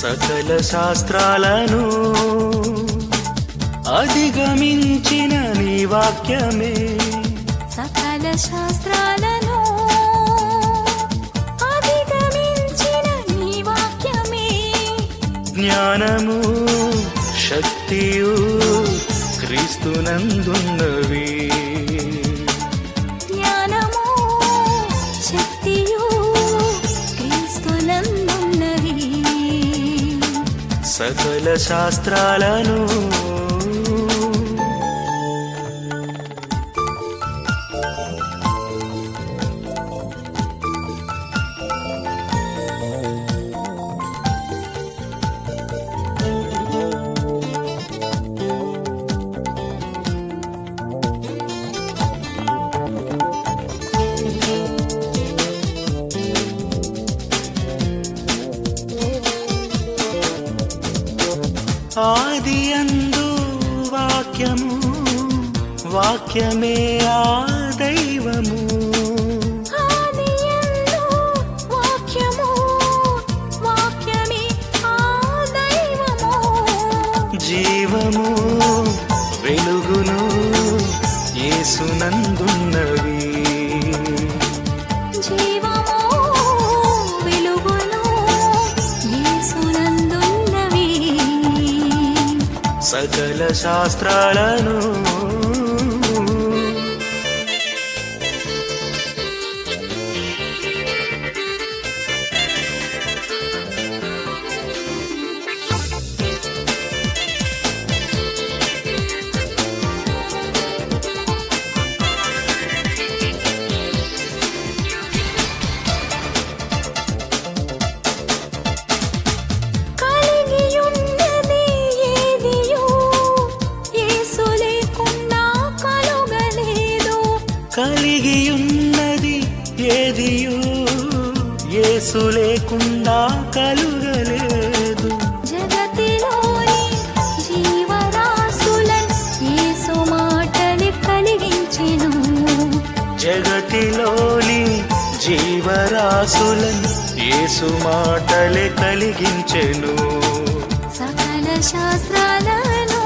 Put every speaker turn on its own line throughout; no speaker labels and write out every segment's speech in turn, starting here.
సకల శాస్త్రాలను అధిగమించిన నీ వాక్యమే
సకల శాస్త్రాలను అధిగమించిన నీ వాక్యమే
జ్ఞానము శక్తియు క్రీస్తునందున్నవి
జ్ఞానము శక్తియు క్రీస్తునందున్నవి
సకల శాస్త్రాలను ఆది అందు వాక్యము వాక్యమే ఆ దైవము
ఆదియందు వాక్యము వాక్యమే ఆ దైవము
జీవము వెలుగును యేసునందున్నవి
జీవము వెలుగును యేసునందున్నవి
సకల శాస్త్రాలను
కలిగియున్నది ఏదియో యేసు లేకుండా కలుగలేదు
కలిగియున్నది ఏదియు యేసు లేకుండా కలుగలేదు
జగతిలోని జీవరాశులన్ యేసు మాటలు కలిగించెను
జగతిలోని జీవరాశులను యేసు మాటలే కలిగించెను
సకల శాస్త్రాలను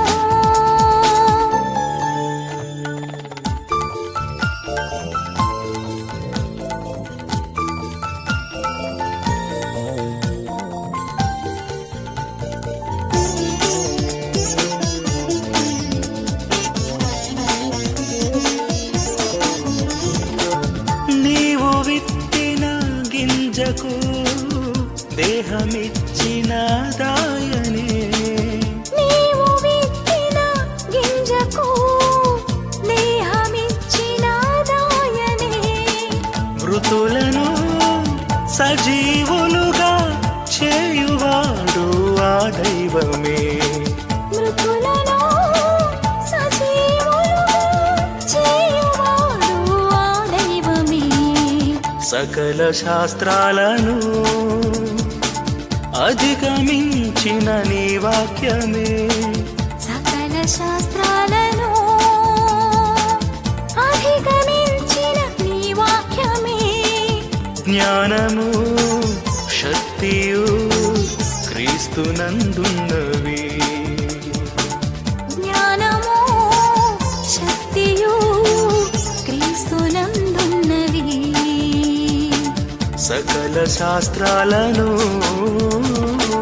నీవు విత్తిన గింజకు దేహమిచ్చిన దాయనే
నీవు విత్తిన గింజకు దేహమిచ్చిన దాయనే
మృతులను సజీవులుగా చేయువాడు ఆ దైవమే
మృతులను సజీవులుగా చేయువాడు ఆ దైవమే
సకల శాస్త్రాలను అధిగమించిన నీ వాక్యమే
సకల శాస్త్రాలను అధిగమించిన నీ వాక్యమే
జ్ఞానము శక్తియు క్రీస్తునందున్నవి
జ్ఞానము శక్తియు క్రీస్తునందున్నవి
సకల శాస్త్రాలను